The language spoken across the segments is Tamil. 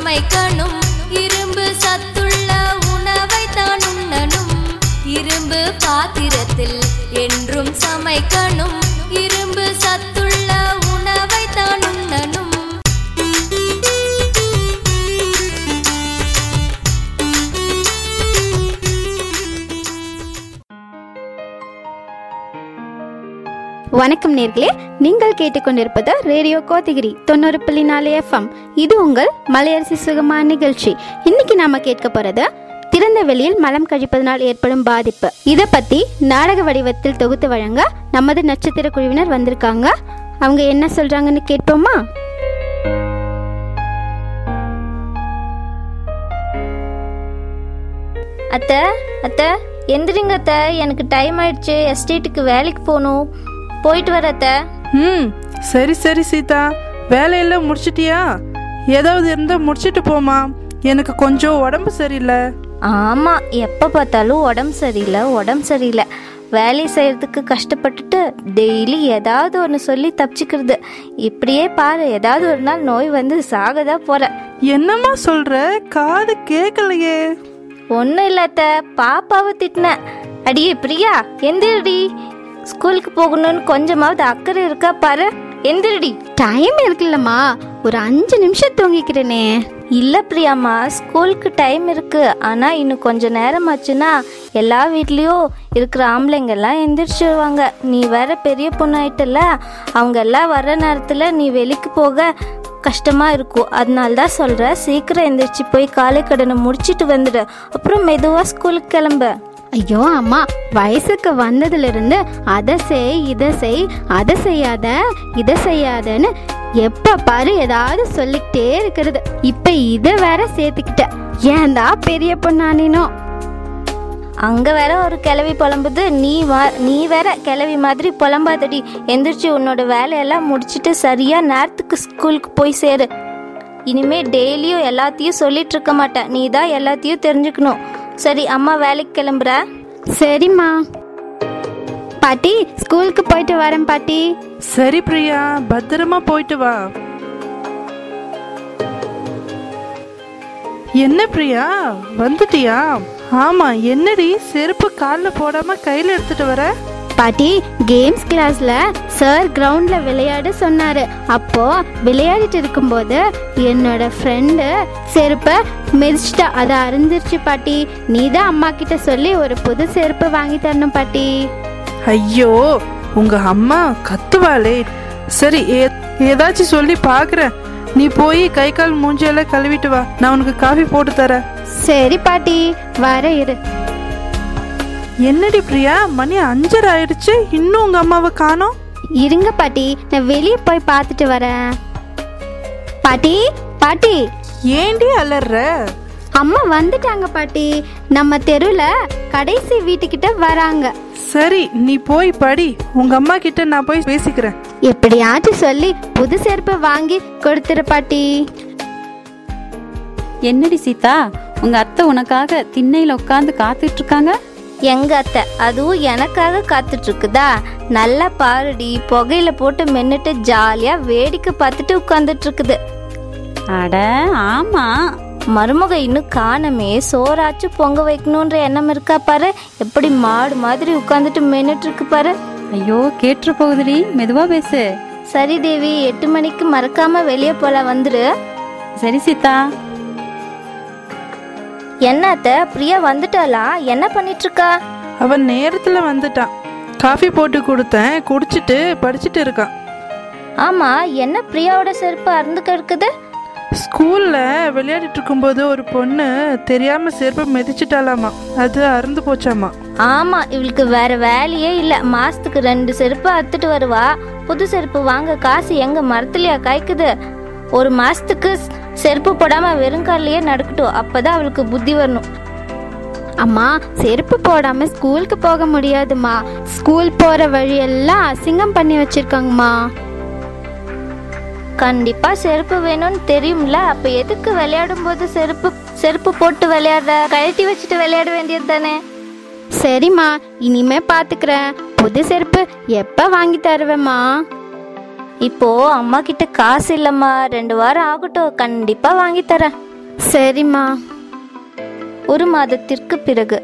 சமைக்கணும் இரும்பு சத்துள்ள உணவை தான் உண்ணணும் இரும்பு பாத்திரத்தில் என்றும் சமைக்கணும் இரும்பு சத்துள்ள உணவை தான் உண்ணணும் வணக்கம் நேர்களே நீங்கள் கேட்டுக்கொண்டிருப்பது ரேடியோ கோத்தகிரி தொண்ணூறு புள்ளி நாலு எஃப்எம் இது உங்கள் மலையரசி சுகமான நிகழ்ச்சி இன்னைக்கு நாம கேட்க போறது திறந்த வெளியில் மலம் கழிப்பதனால் ஏற்படும் பாதிப்பு இதை பத்தி நாடக வடிவத்தில் தொகுத்து வழங்க நமது நட்சத்திர குழுவினர் வந்திருக்காங்க அவங்க என்ன சொல்றாங்கன்னு கேட்போமா அத்தை அத்தை எந்திரிங்க அத்தை எனக்கு டைம் ஆயிடுச்சு எஸ்டேட்டுக்கு வேலைக்கு போகணும் போயிட்டு வர அத்தை ம் சரி சரி சீதா வேலையெல்லாம் முடிச்சிட்டியா ஏதாவது இருந்தால் முடிச்சிட்டு போமா எனக்கு கொஞ்சம் உடம்பு சரியில்லை ஆமாம் எப்போ பார்த்தாலும் உடம்பு சரியில்லை உடம்பு சரியில்லை வேலை செய்யறதுக்கு கஷ்டப்பட்டுட்டு டெய்லி ஏதாவது ஒன்று சொல்லி தப்பிச்சுக்கிறது இப்படியே பாரு ஏதாவது ஒரு நாள் நோய் வந்து சாகதா போற என்னம்மா சொல்ற காது கேட்கலையே ஒன்றும் இல்லாத பாப்பாவை திட்டினேன் அடியே பிரியா எந்திரடி ஸ்கூலுக்கு போகணும்னு கொஞ்சமாவது அக்கறை இருக்கா பாரு எந்திரடி டைம் இருக்குல்லம்மா ஒரு அஞ்சு நிமிஷம் தூங்கிக்கிறேனே இல்ல பிரியாம்மா ஸ்கூலுக்கு டைம் இருக்கு ஆனா இன்னும் கொஞ்ச நேரம் ஆச்சுன்னா எல்லா வீட்லயும் இருக்கிற ஆம்பளைங்க எல்லாம் எந்திரிச்சிருவாங்க நீ வேற பெரிய பொண்ணு ஆயிட்டல அவங்க எல்லாம் வர்ற நேரத்துல நீ வெளிக்கு போக கஷ்டமா இருக்கும் அதனால தான் சொல்ற சீக்கிரம் எந்திரிச்சு போய் காலை கடனை முடிச்சிட்டு வந்துடு அப்புறம் மெதுவா ஸ்கூலுக்கு கிளம்பு ஐயோ அம்மா வயசுக்கு வந்ததுல இருந்து அதை செய் இதை செய் அதை செய்யாத இதை செய்யாதன்னு எப்ப பாரு ஏதாவது சொல்லிக்கிட்டே இருக்கிறது இப்ப இதை வேற சேர்த்துக்கிட்ட ஏன்டா பெரிய பொண்ணானினோ அங்க வேற ஒரு கிளவி புலம்புது நீ வா நீ வேற கிளவி மாதிரி புலம்பாதடி எந்திரிச்சு உன்னோட வேலையெல்லாம் முடிச்சிட்டு சரியா நேரத்துக்கு ஸ்கூலுக்கு போய் சேரு இனிமே டெய்லியும் எல்லாத்தையும் சொல்லிட்டு இருக்க மாட்டேன் நீ தான் எல்லாத்தையும் தெரிஞ்சுக்கணும் சரி அம்மா வேலைக்கு கிளம்புற சரிம்மா பாட்டி ஸ்கூலுக்கு போயிட்டு வரேன் பாட்டி சரி பிரியா பத்திரமா போயிட்டு வா என்ன பிரியா வந்துட்டியா ஆமா என்னடி செருப்பு காலில் போடாம கையில எடுத்துட்டு வர பாட்டி கேம்ஸ் கிளாஸ்ல சார் கிரவுண்ட்ல விளையாட சொன்னாரு அப்போ விளையாடிட்டு இருக்கும்போது என்னோட ஃப்ரெண்டு செருப்பை மிதிச்சிட்டா அதை அருந்துருச்சு பாட்டி நீ தான் அம்மா கிட்ட சொல்லி ஒரு புது செருப்பு வாங்கி தரணும் பாட்டி ஐயோ உங்க அம்மா கத்துவாளே சரி ஏ- ஏதாச்சும் சொல்லி பாக்குறேன் நீ போய் கை கால் மூஞ்சியெல்லாம் கழுவிட்டு வா நான் உனக்கு காஃபி போட்டு தரேன் சரி பாட்டி வர இரு என்னடி பிரியா மணி அஞ்சரை ஆயிடுச்சு இன்னும் உங்க அம்மாவை காணோம் இருங்க பாட்டி நான் வெளியே போய் பார்த்துட்டு வரேன் பாட்டி பாட்டி ஏண்டி அலற அம்மா வந்துட்டாங்க பாட்டி நம்ம தெருவில் கடைசி வீட்டுக்கிட்ட வராங்க சரி நீ போய் படி உங்க அம்மா கிட்ட நான் போய் பேசிக்கிறேன் எப்படியாச்சும் சொல்லி புது செருப்பு வாங்கி கொடுத்துரு பாட்டி என்னடி சீதா உங்க அத்தை உனக்காக திண்ணையில உட்காந்து காத்துட்டு இருக்காங்க எங்க அத்தை அதுவும் எனக்காக காத்துட்டு இருக்குதா நல்லா பாருடி புகையில போட்டு மென்னுட்டு ஜாலியா வேடிக்கை பார்த்துட்டு உட்காந்துட்டு இருக்குது அட ஆமா மருமக இன்னும் காணமே சோறாச்சும் பொங்க வைக்கணுன்ற எண்ணம் இருக்கா பாரு எப்படி மாடு மாதிரி உட்காந்துட்டு மென்னுட்டு இருக்கு பாரு ஐயோ கேட்டுற போகுதுடி மெதுவா பேசு சரி தேவி எட்டு மணிக்கு மறக்காம வெளியே போல வந்துரு சரி சீதா என்ன அத்தை பிரியா வந்துட்டாளா என்ன பண்ணிட்டு இருக்கா அவன் நேரத்துல வந்துட்டான் காஃபி போட்டு கொடுத்தேன் குடிச்சிட்டு படிச்சிட்டு இருக்கான் ஆமா என்ன பிரியாவோட செருப்பு அறுந்து கிடக்குது ஸ்கூல்ல விளையாடிட்டு இருக்கும்போது ஒரு பொண்ணு தெரியாம செருப்பை மிதிச்சிட்டாலாமா அது அறுந்து போச்சாமா ஆமா இவளுக்கு வேற வேலையே இல்ல மாசத்துக்கு ரெண்டு செருப்பு அறுத்துட்டு வருவா புது செருப்பு வாங்க காசு எங்க மரத்துலயா காய்க்குது ஒரு மாசத்துக்கு செருப்பு போடாம வெறுங்காலையே நடக்கட்டும் அப்பதான் அவளுக்கு புத்தி வரணும் அம்மா செருப்பு போடாம ஸ்கூலுக்கு போக முடியாதும்மா ஸ்கூல் போற வழியெல்லாம் அசிங்கம் பண்ணி வச்சிருக்காங்கம்மா கண்டிப்பா செருப்பு வேணும்னு தெரியும்ல அப்ப எதுக்கு விளையாடும் போது செருப்பு செருப்பு போட்டு விளையாடுற கழட்டி வச்சுட்டு விளையாட வேண்டியது தானே சரிம்மா இனிமே பாத்துக்கிறேன் புது செருப்பு எப்ப வாங்கி தருவேம்மா இப்போ அம்மா கிட்ட காசு இல்லம்மா ரெண்டு வாரம் ஆகட்டும் கண்டிப்பா வாங்கி தரேன் சரிம்மா ஒரு மாதத்திற்கு பிறகு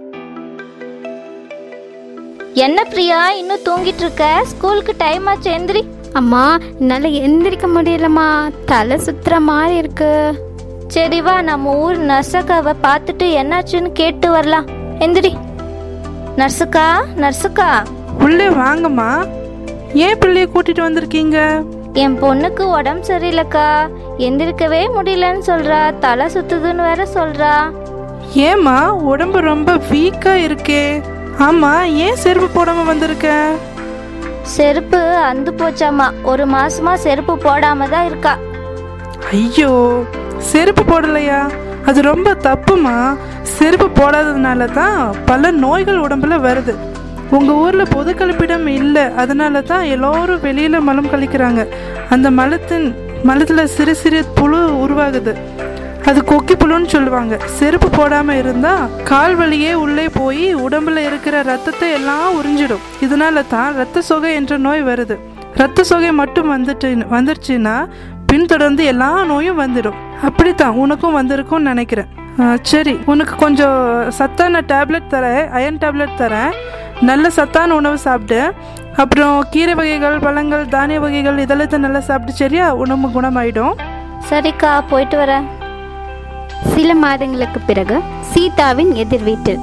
என்ன பிரியா இன்னும் தூங்கிட்டு இருக்க ஸ்கூலுக்கு டைம் ஆச்சு எந்திரி அம்மா என்னால் எந்திரிக்க முடியலம்மா தலை சுத்துற மாதிரி இருக்கு சரி வா நம்ம ஊர் நர்சக்காவை பார்த்துட்டு என்னாச்சுன்னு கேட்டு வரலாம் எந்திரி நர்சுக்கா நர்சுக்கா உள்ளே வாங்கம்மா ஏன் பிள்ளைய கூட்டிட்டு வந்திருக்கீங்க என் பொண்ணுக்கு உடம்பு சரியில்லைக்கா எந்திரிக்கவே முடியலன்னு சொல்றா தலை சுத்துதுன்னு வேற சொல்றா ஏம்மா உடம்பு ரொம்ப வீக்கா இருக்கே ஆமா ஏன் செருப்பு போடாம வந்திருக்க செருப்பு அந்து போச்சாமா ஒரு மாசமா செருப்பு போடாம தான் இருக்கா ஐயோ செருப்பு போடலையா அது ரொம்ப தப்புமா செருப்பு போடாததுனால தான் பல நோய்கள் உடம்புல வருது உங்க ஊர்ல பொது கழிப்பிடம் இல்லை அதனால தான் எல்லோரும் வெளியில மலம் கழிக்கிறாங்க அந்த மலத்தின் மலத்துல சிறு சிறு புழு உருவாகுது அது கொக்கி புழுன்னு சொல்லுவாங்க செருப்பு போடாம இருந்தா கால் வழியே உள்ளே போய் உடம்புல இருக்கிற ரத்தத்தை எல்லாம் உறிஞ்சிடும் இதனால தான் ரத்த சோகை என்ற நோய் வருது ரத்த சோகை மட்டும் வந்துட்டு வந்துருச்சுன்னா பின்தொடர்ந்து எல்லா நோயும் வந்துடும் அப்படித்தான் உனக்கும் வந்திருக்கும்னு நினைக்கிறேன் ஆ, சரி உனக்கு கொஞ்சம் சத்தான டேப்லெட் தரேன் அயன் டேப்லெட் தரேன் நல்ல சத்தான உணவு சாப்பிட்டு அப்புறம் கீரை வகைகள் பழங்கள் தானிய வகைகள் இதெல்லாம் நல்லா சாப்பிட்டு சரியா உடம்பு குணமாயிடும் சரிக்கா போயிட்டு வரேன் சில மாதங்களுக்கு பிறகு சீதாவின் எதிர் வீட்டில்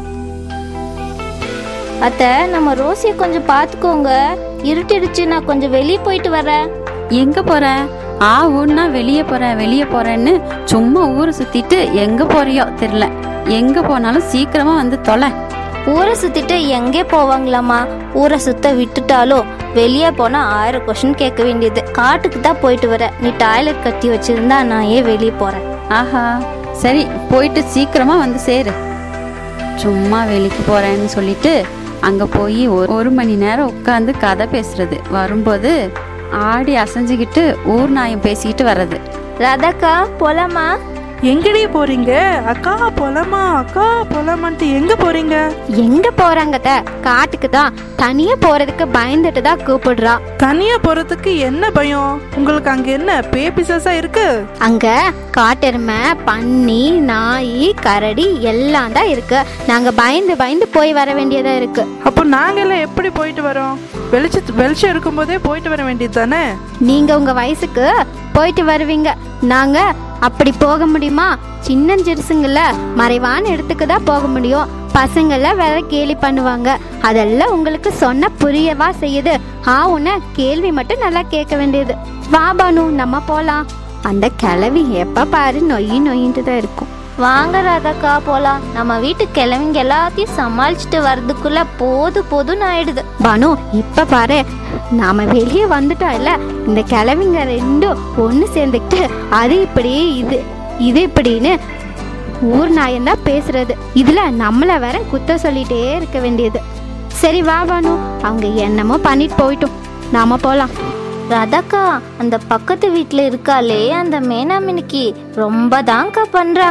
அத்தை நம்ம ரோசியை கொஞ்சம் பார்த்துக்கோங்க இருட்டிடுச்சு நான் கொஞ்சம் வெளியே போயிட்டு வரேன் எங்க போற ஆ ஊன்னா வெளியே போறேன் வெளியே போறேன்னு சும்மா ஊரை சுத்திட்டு எங்க போறியோ தெரியல எங்க போனாலும் சீக்கிரமா வந்து தொலை ஊரை சுத்திட்டு எங்கே போவாங்களாமா ஊரை சுத்த விட்டுட்டாலும் வெளியே போனா ஆயிரம் கொஷின் கேட்க வேண்டியது காட்டுக்கு தான் போயிட்டு வரேன் நீ டாய்லெட் கட்டி வச்சிருந்தா நான் ஏன் வெளியே போறேன் ஆஹா சரி போயிட்டு சீக்கிரமா வந்து சேரு சும்மா வெளிக்கு போறேன்னு சொல்லிட்டு அங்க போய் ஒரு ஒரு மணி நேரம் உட்காந்து கதை பேசுறது வரும்போது ஆடி அசைஞ்சுக்கிட்டு ஊர் நாயம் பேசிக்கிட்டு வர்றது ராதாக்கா போலாமா எங்கடி போறீங்க அக்கா போலாமா அக்கா போலாமான்ட்டு எங்க போறீங்க எங்க போறாங்க அத்தை? காட்டுக்கு தான் தனியா போறதுக்கு பயந்துட்டு தான் கூப்பிடுறா தனியா போறதுக்கு என்ன பயம் உங்களுக்கு அங்க என்ன பே பிசாசா இருக்கு அங்க காட்டெருமை பன்னி நாய் கரடி எல்லாம் தான் இருக்கு நாங்க பயந்து பயந்து போய் வர வேண்டியதா இருக்கு அப்போ நாங்க எல்லாம் எப்படி போயிட்டு வரோம் வெளிச்சத்து வெளிச்சம் இருக்கும்போதே போயிட்டு வர வேண்டியது தானே நீங்க உங்க வயசுக்கு போயிட்டு வருவீங்க நாங்க அப்படி போக முடியுமா சின்னஞ்சிறுசுங்கள மறைவான இடத்துக்கு தான் போக முடியும் பசங்கள வேற கேலி பண்ணுவாங்க அதெல்லாம் உங்களுக்கு சொன்ன புரியவா செய்யுது ஆ உன்ன கேள்வி மட்டும் நல்லா கேட்க வேண்டியது வா பானு நம்ம போலாம் அந்த கிளவி எப்ப பாரு நொய் நொயின்ட்டு தான் இருக்கும் வாங்க ராதாக்கா போலாம் நம்ம வீட்டு கிழவிங்க எல்லாத்தையும் சமாளிச்சுட்டு வர்றதுக்குள்ள போது போதும்னு ஆயிடுது பானு இப்ப பாரு நாம வெளியே வந்துட்டோம் இல்ல இந்த கிழவிங்க ரெண்டும் ஒண்ணு சேர்ந்துக்கிட்டு அது இப்படி இது இது இப்படின்னு ஊர் நாயந்தான் பேசுறது இதுல நம்மள வேற குத்த சொல்லிட்டே இருக்க வேண்டியது சரி வா பானு அவங்க என்னமோ பண்ணிட்டு போயிட்டோம் நாம போலாம் ராதாக்கா அந்த பக்கத்து வீட்ல இருக்காளே அந்த மேனாமினிக்கு ரொம்ப தான்க்கா பண்றா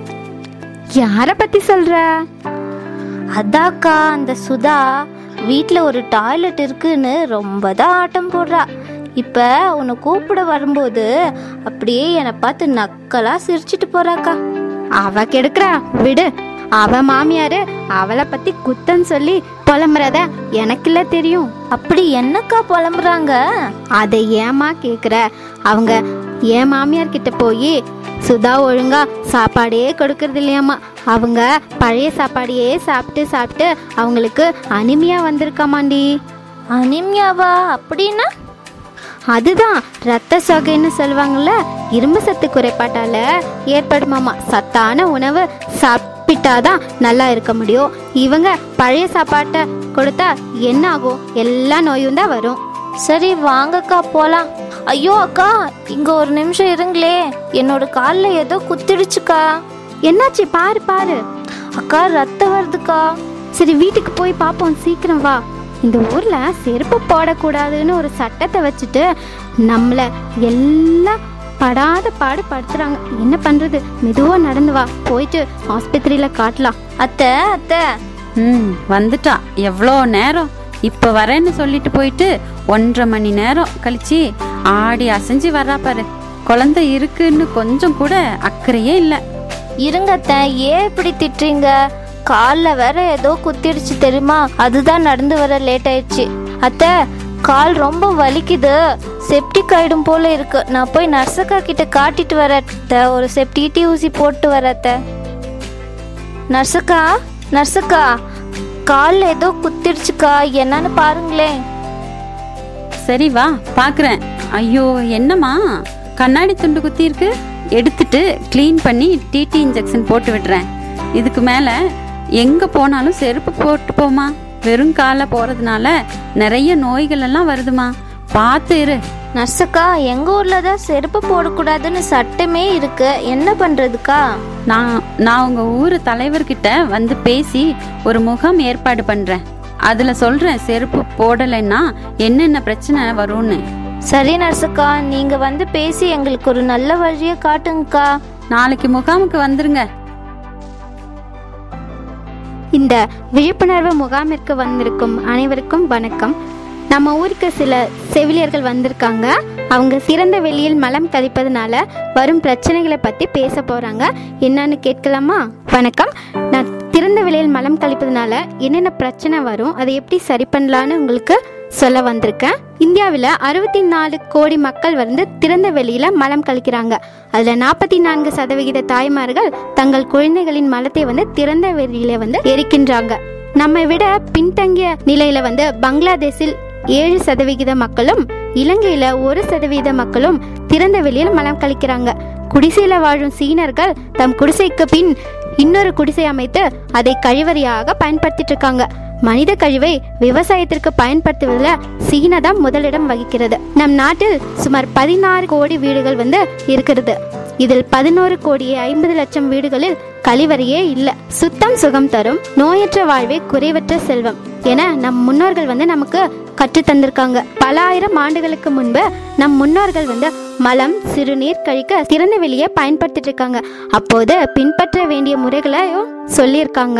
யார பத்தி சொல்ற அதாக்கா அந்த சுதா வீட்டில் ஒரு டாய்லெட் இருக்குன்னு ரொம்ப தான் ஆட்டம் போடுறா இப்போ உன்னை கூப்பிட வரும்போது அப்படியே என்னை பார்த்து நக்கலா சிரிச்சிட்டு போறாக்கா அவ கெடுக்கிறா விடு அவ மாமியாரு அவளை பத்தி குத்தம் சொல்லி புலம்புறத எனக்குல்ல தெரியும் அப்படி என்னக்கா புலம்புறாங்க அதை ஏமா கேக்குற அவங்க என் மாமியார் கிட்ட போய் சுதா ஒழுங்கா சாப்பாடே கொடுக்கறது இல்லையாம்மா அவங்க பழைய சாப்பாடையே சாப்பிட்டு சாப்பிட்டு அவங்களுக்கு அனிமியா வந்திருக்காமாண்டி அனிமியாவா அப்படின்னா அதுதான் ரத்த சோகைன்னு சொல்லுவாங்கல்ல இரும்பு சத்து குறைபாட்டால ஏற்படுமாமா சத்தான உணவு சாப்பிட்டாதான் நல்லா இருக்க முடியும் இவங்க பழைய சாப்பாட்டை கொடுத்தா என்ன ஆகும் எல்லா நோயும் தான் வரும் சரி வாங்கக்கா போலாம் ஐயோ அக்கா இங்க ஒரு நிமிஷம் இருங்களே என்னோட காலில் ஏதோ குத்திடுச்சுக்கா என்னாச்சு பாரு பாரு அக்கா ரத்தம் வருதுக்கா சரி வீட்டுக்கு போய் பார்ப்போம் சீக்கிரம் வா இந்த ஊர்ல செருப்பு போடக்கூடாதுன்னு ஒரு சட்டத்தை வச்சுட்டு நம்மள எல்லாம் படாத பாடு படுத்துறாங்க என்ன பண்றது மெதுவா நடந்து வா போயிட்டு ஆஸ்பத்திரியில காட்டலாம் அத்தை அத்தை ம் வந்துட்டா எவ்வளோ நேரம் இப்போ வரேன்னு சொல்லிட்டு போயிட்டு ஒன்றரை மணி நேரம் கழிச்சு ஆடி அசைஞ்சு வர்றா பாரு குழந்தை இருக்குன்னு கொஞ்சம் கூட அக்கறையே இல்லை இருங்க அத்தை ஏன் இப்படி திட்டுறீங்க காலில் வேற ஏதோ குத்திடுச்சு தெரியுமா அதுதான் நடந்து வர லேட் ஆயிடுச்சு அத்தை கால் ரொம்ப வலிக்குது செப்டிக் ஆயிடும் போல இருக்கு நான் போய் நர்ஸக்கா கிட்ட காட்டிட்டு வரேன் அத்தை. ஒரு செப்டிடி ஊசி போட்டு வரேன் அத்தை. நர்ஸக்கா நர்ஸக்கா காலில் ஏதோ குத்திடுச்சுக்கா என்னன்னு பாருங்களேன் சரி வா பார்க்குறேன் ஐயோ என்னம்மா கண்ணாடி துண்டு குத்தி இருக்கு எடுத்துட்டு க்ளீன் பண்ணி டிடி இன்ஜெக்ஷன் போட்டு விடுறேன் இதுக்கு மேலே எங்கே போனாலும் செருப்பு போட்டு போமா வெறும் காலை போகிறதுனால நிறைய நோய்கள் எல்லாம் வருதுமா பார்த்து இரு நர்ஸக்கா எங்க ஊர்ல தான் செருப்பு போடக்கூடாதுன்னு சட்டமே இருக்கு என்ன பண்றதுக்கா நான் நான் உங்கள் ஊர் தலைவர்கிட்ட வந்து பேசி ஒரு முகாம் ஏற்பாடு பண்ணுறேன் அதில் சொல்கிறேன் செருப்பு போடலைன்னா என்னென்ன பிரச்சனை வரும்னு சரி நர்ஸக்கா நீங்க வந்து பேசி எங்களுக்கு ஒரு நல்ல வழியை காட்டுங்கக்கா நாளைக்கு முகாமுக்கு வந்துருங்க இந்த விழிப்புணர்வு முகாமிற்கு வந்திருக்கும் அனைவருக்கும் வணக்கம் நம்ம ஊருக்கு சில செவிலியர்கள் வந்திருக்காங்க அவங்க சிறந்த வெளியில் மலம் கழிப்பதனால வரும் பிரச்சனைகளை பற்றி பேச போகிறாங்க என்னன்னு கேட்கலாமா வணக்கம் நான் திறந்த வெளியில் மலம் கழிப்பதனால என்னென்ன பிரச்சனை வரும் அதை எப்படி சரி பண்ணலான்னு உங்களுக்கு சொல்ல வந்திருக்கேன் இந்தியாவில் அறுபத்தி நாலு கோடி மக்கள் வந்து திறந்த வெளியில மலம் கழிக்கிறாங்க அதில் நாற்பத்தி நான்கு சதவிகித தாய்மார்கள் தங்கள் குழந்தைகளின் மலத்தை வந்து திறந்த வெளியில வந்து எரிக்கின்றாங்க நம்மை விட பின்தங்கிய நிலையில வந்து பங்களாதேஷில் ஏழு சதவிகித மக்களும் இலங்கையில ஒரு சதவீத மக்களும் திறந்த வெளியில் மலம் கழிக்கிறாங்க குடிசையில வாழும் சீனர்கள் தம் குடிசைக்கு பின் இன்னொரு குடிசை அமைத்து அதை கழிவறையாக பயன்படுத்திட்டு இருக்காங்க மனித கழிவை விவசாயத்திற்கு பயன்படுத்துவதில் சீனா தான் முதலிடம் வகிக்கிறது நம் நாட்டில் சுமார் பதினாறு கோடி வீடுகள் வந்து இருக்கிறது இதில் பதினோரு கோடியே ஐம்பது லட்சம் வீடுகளில் கழிவறையே இல்லை சுத்தம் சுகம் தரும் நோயற்ற வாழ்வே குறைவற்ற செல்வம் என நம் முன்னோர்கள் வந்து நமக்கு கற்றுத் தந்திருக்காங்க பல ஆயிரம் ஆண்டுகளுக்கு முன்பு நம் முன்னோர்கள் வந்து மலம் சிறுநீர் கழிக்க திறந்த வெளியே பயன்படுத்திட்டு இருக்காங்க அப்போது பின்பற்ற வேண்டிய முறைகளையும் சொல்லியிருக்காங்க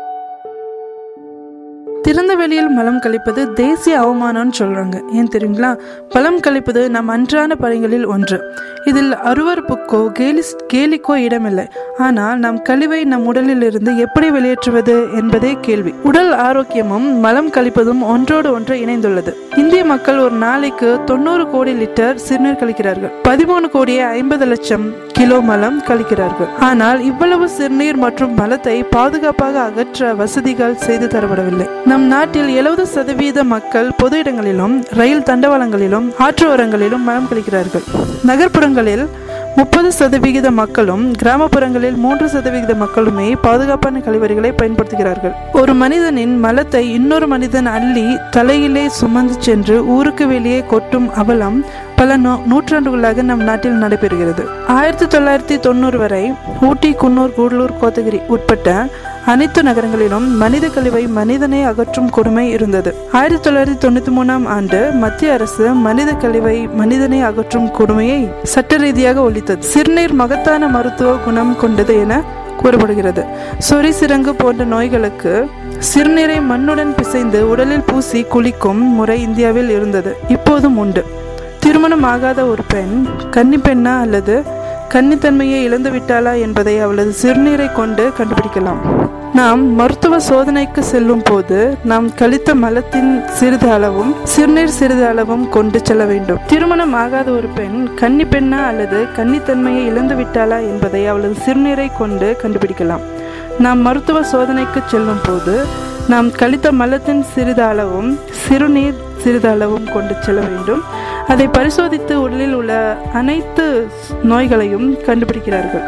திறந்த வெளியில் மலம் கழிப்பது தேசிய அவமானம்னு சொல்றாங்க ஏன் தெரியுங்களா மலம் கழிப்பது நம் அன்றாட பணிகளில் ஒன்று இதில் அருவருப்புக்கோ கேலி கேலிக்கோ இடமில்லை ஆனால் நம் கழிவை நம் உடலில் இருந்து எப்படி வெளியேற்றுவது என்பதே கேள்வி உடல் ஆரோக்கியமும் மலம் கழிப்பதும் ஒன்றோடு ஒன்று இணைந்துள்ளது இந்திய மக்கள் ஒரு நாளைக்கு தொண்ணூறு கோடி லிட்டர் சிறுநீர் கழிக்கிறார்கள் பதிமூணு கோடியே ஐம்பது லட்சம் கிலோ மலம் கழிக்கிறார்கள் ஆனால் இவ்வளவு சிறுநீர் மற்றும் மலத்தை பாதுகாப்பாக அகற்ற வசதிகள் செய்து தரப்படவில்லை நம் நாட்டில் எழுபது சதவீத மக்கள் பொது இடங்களிலும் ரயில் தண்டவாளங்களிலும் ஆற்றோரங்களிலும் மலம் கழிக்கிறார்கள் நகர்ப்புறங்களில் முப்பது சதவிகித மக்களும் கிராமப்புறங்களில் மூன்று சதவிகித மக்களுமே பாதுகாப்பான கழிவறைகளை பயன்படுத்துகிறார்கள் ஒரு மனிதனின் மலத்தை இன்னொரு மனிதன் அள்ளி தலையிலே சுமந்து சென்று ஊருக்கு வெளியே கொட்டும் அவலம் பல நூ நூற்றாண்டுகளாக நம் நாட்டில் நடைபெறுகிறது ஆயிரத்தி தொள்ளாயிரத்தி தொண்ணூறு வரை ஊட்டி குன்னூர் கூடலூர் கோத்தகிரி உட்பட்ட அனைத்து நகரங்களிலும் மனித கழிவை மனிதனை அகற்றும் கொடுமை இருந்தது ஆயிரத்தி தொள்ளாயிரத்தி தொண்ணூத்தி மூணாம் ஆண்டு மத்திய அரசு மனித கழிவை மனிதனை அகற்றும் கொடுமையை சட்ட ரீதியாக ஒழித்தது சிறுநீர் மகத்தான மருத்துவ குணம் கொண்டது என கூறப்படுகிறது சொறி சிரங்கு போன்ற நோய்களுக்கு சிறுநீரை மண்ணுடன் பிசைந்து உடலில் பூசி குளிக்கும் முறை இந்தியாவில் இருந்தது இப்போதும் உண்டு திருமணம் ஆகாத ஒரு பெண் கன்னி பெண்ணா அல்லது கன்னித்தன்மையை இழந்து விட்டாளா என்பதை அவளது சிறுநீரை கொண்டு கண்டுபிடிக்கலாம் நாம் மருத்துவ சோதனைக்கு செல்லும் போது நாம் கழித்த மலத்தின் சிறிது அளவும் சிறுநீர் சிறிது அளவும் கொண்டு செல்ல வேண்டும் திருமணம் ஆகாத ஒரு பெண் கன்னி பெண்ணா அல்லது கன்னித்தன்மையை இழந்து விட்டாளா என்பதை அவளது சிறுநீரை கொண்டு கண்டுபிடிக்கலாம் நாம் மருத்துவ சோதனைக்கு செல்லும் போது நாம் கழித்த மலத்தின் சிறிது அளவும் சிறுநீர் சிறிது அளவும் கொண்டு செல்ல வேண்டும் அதை பரிசோதித்து உடலில் உள்ள அனைத்து நோய்களையும் கண்டுபிடிக்கிறார்கள்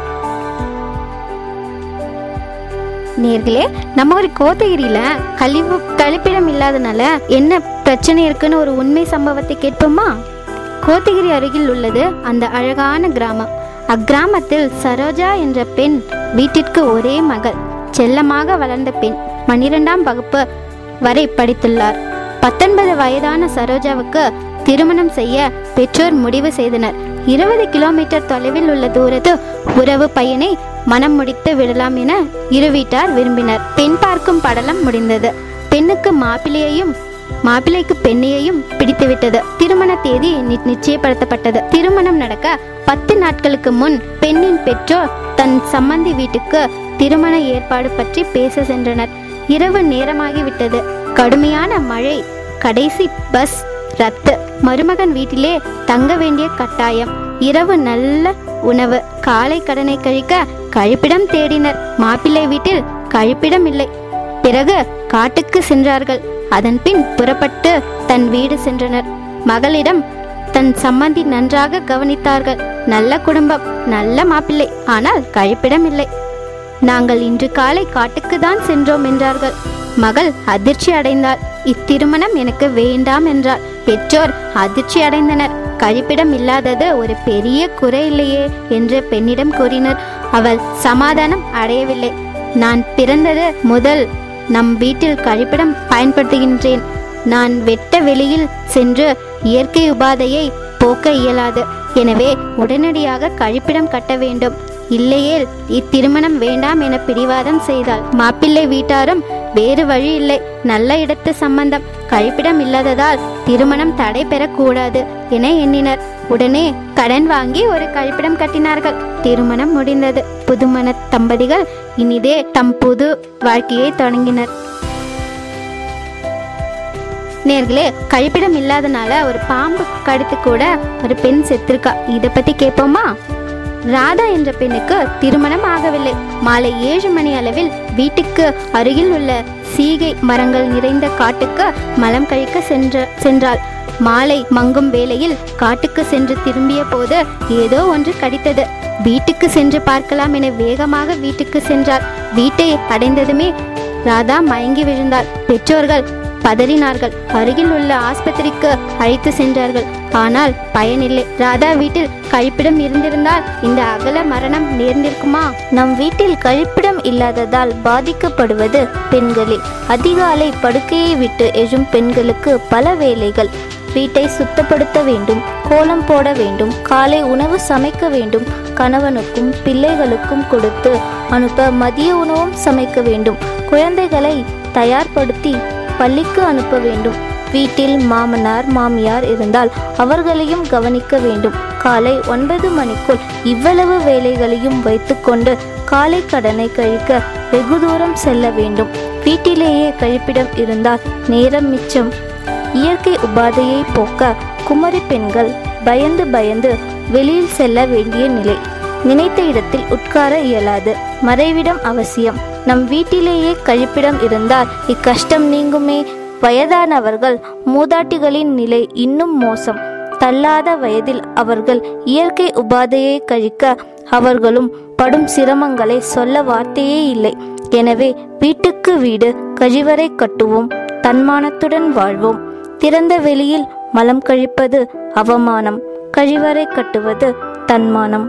நேர்களே நம்ம ஒரு கோத்தகிரியில கழிவு கழிப்பிடம் இல்லாதனால என்ன பிரச்சனை இருக்குன்னு ஒரு உண்மை சம்பவத்தை கேட்போமா கோத்தகிரி அருகில் உள்ளது அந்த அழகான கிராமம் அக்கிராமத்தில் சரோஜா என்ற பெண் வீட்டிற்கு ஒரே மகள் செல்லமாக வளர்ந்த பெண் பன்னிரெண்டாம் வகுப்பு வரை படித்துள்ளார் பத்தொன்பது வயதான சரோஜாவுக்கு திருமணம் செய்ய பெற்றோர் முடிவு செய்தனர் இருபது கிலோமீட்டர் தொலைவில் உள்ள தூரத்து உறவு பையனை மனம் முடித்து விடலாம் என இரு வீட்டார் விரும்பினர் பெண் பார்க்கும் படலம் முடிந்தது பெண்ணுக்கு மாப்பிள்ளையையும் மாப்பிள்ளைக்கு பெண்ணையையும் பிடித்துவிட்டது திருமண தேதி நி- நிச்சயப்படுத்தப்பட்டது திருமணம் நடக்க பத்து நாட்களுக்கு முன் பெண்ணின் பெற்றோர் தன் சம்மந்தி வீட்டுக்கு திருமண ஏற்பாடு பற்றி பேச சென்றனர் இரவு நேரமாகிவிட்டது கடுமையான மழை கடைசி பஸ் ரத்து மருமகன் வீட்டிலே தங்க வேண்டிய கட்டாயம் இரவு நல்ல உணவு காலை கடனை கழிக்க கழிப்பிடம் தேடினர் மாப்பிள்ளை வீட்டில் கழிப்பிடம் இல்லை பிறகு காட்டுக்கு சென்றார்கள் அதன் பின் புறப்பட்டு தன் வீடு சென்றனர் மகளிடம் தன் சம்மந்தி நன்றாக கவனித்தார்கள் நல்ல குடும்பம் நல்ல மாப்பிள்ளை ஆனால் கழிப்பிடம் இல்லை நாங்கள் இன்று காலை காட்டுக்கு தான் சென்றோம் என்றார்கள் மகள் அதிர்ச்சி அடைந்தாள் இத்திருமணம் எனக்கு வேண்டாம் என்றார் பெற்றோர் அதிர்ச்சி அடைந்தனர் கழிப்பிடம் இல்லாதது ஒரு பெரிய குறை இல்லையே என்று பெண்ணிடம் கூறினர் அவள் சமாதானம் அடையவில்லை நான் பிறந்தது முதல் நம் வீட்டில் கழிப்பிடம் பயன்படுத்துகின்றேன் நான் வெட்ட வெளியில் சென்று இயற்கை உபாதையை போக்க இயலாது எனவே உடனடியாக கழிப்பிடம் கட்ட வேண்டும் இல்லையேல் இத்திருமணம் வேண்டாம் என பிடிவாதம் செய்தாள் மாப்பிள்ளை வீட்டாரும் வேறு வழி இல்லை நல்ல இடத்து சம்பந்தம் கழிப்பிடம் இல்லாததால் திருமணம் தடை பெறக்கூடாது என எண்ணினர் உடனே கடன் வாங்கி ஒரு கழிப்பிடம் கட்டினார்கள் திருமணம் முடிந்தது புதுமண தம்பதிகள் இனிதே தம் புது வாழ்க்கையை தொடங்கினர் நேர்களே கழிப்பிடம் இல்லாதனால ஒரு பாம்பு கடித்து கூட ஒரு பெண் செத்திருக்கா இத பத்தி கேட்போமா ராதா என்ற பெண்ணுக்கு திருமணம் ஆகவில்லை மாலை ஏழு மணி அளவில் வீட்டுக்கு அருகில் உள்ள சீகை மரங்கள் நிறைந்த காட்டுக்கு மலம் கழிக்க சென்ற சென்றாள் மாலை மங்கும் வேளையில் காட்டுக்கு சென்று திரும்பிய போது ஏதோ ஒன்று கடித்தது வீட்டுக்கு சென்று பார்க்கலாம் என வேகமாக வீட்டுக்கு சென்றாள் வீட்டை அடைந்ததுமே ராதா மயங்கி விழுந்தாள் பெற்றோர்கள் பதறினார்கள் அருகில் உள்ள ஆஸ்பத்திரிக்கு அழைத்து சென்றார்கள் ஆனால் பயனில்லை ராதா வீட்டில் கழிப்பிடம் இருந்திருந்தால் இந்த அகல மரணம் நேர்ந்திருக்குமா நம் வீட்டில் கழிப்பிடம் இல்லாததால் பாதிக்கப்படுவது பெண்களே அதிகாலை படுக்கையை விட்டு எழும் பெண்களுக்கு பல வேலைகள் வீட்டை சுத்தப்படுத்த வேண்டும் கோலம் போட வேண்டும் காலை உணவு சமைக்க வேண்டும் கணவனுக்கும் பிள்ளைகளுக்கும் கொடுத்து அனுப்ப மதிய உணவும் சமைக்க வேண்டும் குழந்தைகளை தயார்படுத்தி பள்ளிக்கு அனுப்ப வேண்டும் வீட்டில் மாமனார் மாமியார் இருந்தால் அவர்களையும் கவனிக்க வேண்டும் காலை ஒன்பது மணிக்குள் இவ்வளவு வேலைகளையும் வைத்துக்கொண்டு காலை கடனை கழிக்க வெகு தூரம் செல்ல வேண்டும் வீட்டிலேயே கழிப்பிடம் இருந்தால் நேரம் மிச்சம் இயற்கை உபாதையை போக்க குமரி பெண்கள் பயந்து பயந்து வெளியில் செல்ல வேண்டிய நிலை நினைத்த இடத்தில் உட்கார இயலாது மறைவிடம் அவசியம் நம் வீட்டிலேயே கழிப்பிடம் இருந்தால் இக்கஷ்டம் நீங்குமே வயதானவர்கள் மூதாட்டிகளின் நிலை இன்னும் மோசம் தள்ளாத வயதில் அவர்கள் இயற்கை உபாதையை கழிக்க அவர்களும் படும் சிரமங்களை சொல்ல வார்த்தையே இல்லை எனவே வீட்டுக்கு வீடு கழிவறை கட்டுவோம் தன்மானத்துடன் வாழ்வோம் திறந்த வெளியில் மலம் கழிப்பது அவமானம் கழிவறை கட்டுவது தன்மானம்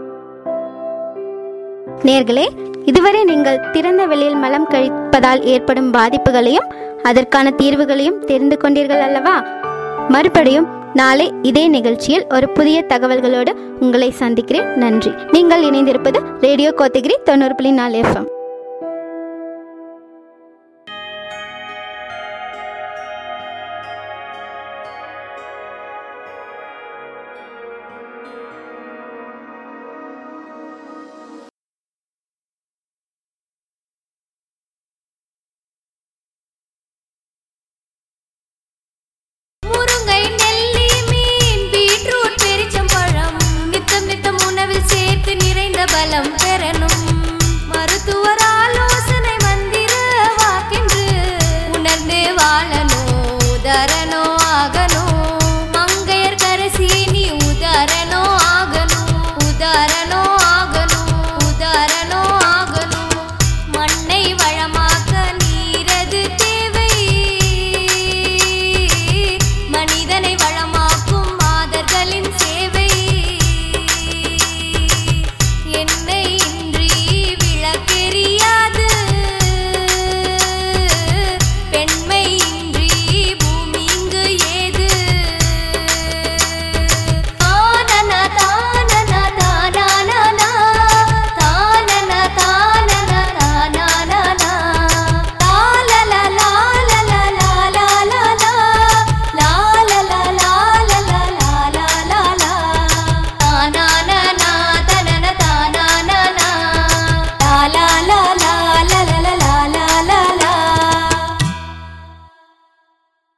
நேர்களே இதுவரை நீங்கள் திறந்த வெளியில் மலம் கழிப்பதால் ஏற்படும் பாதிப்புகளையும் அதற்கான தீர்வுகளையும் தெரிந்து கொண்டீர்கள் அல்லவா மறுபடியும் நாளை இதே நிகழ்ச்சியில் ஒரு புதிய தகவல்களோடு உங்களை சந்திக்கிறேன் நன்றி நீங்கள் இணைந்திருப்பது ரேடியோ கோத்தகிரி தொண்ணூறு புள்ளி நாலு எஃப்எம்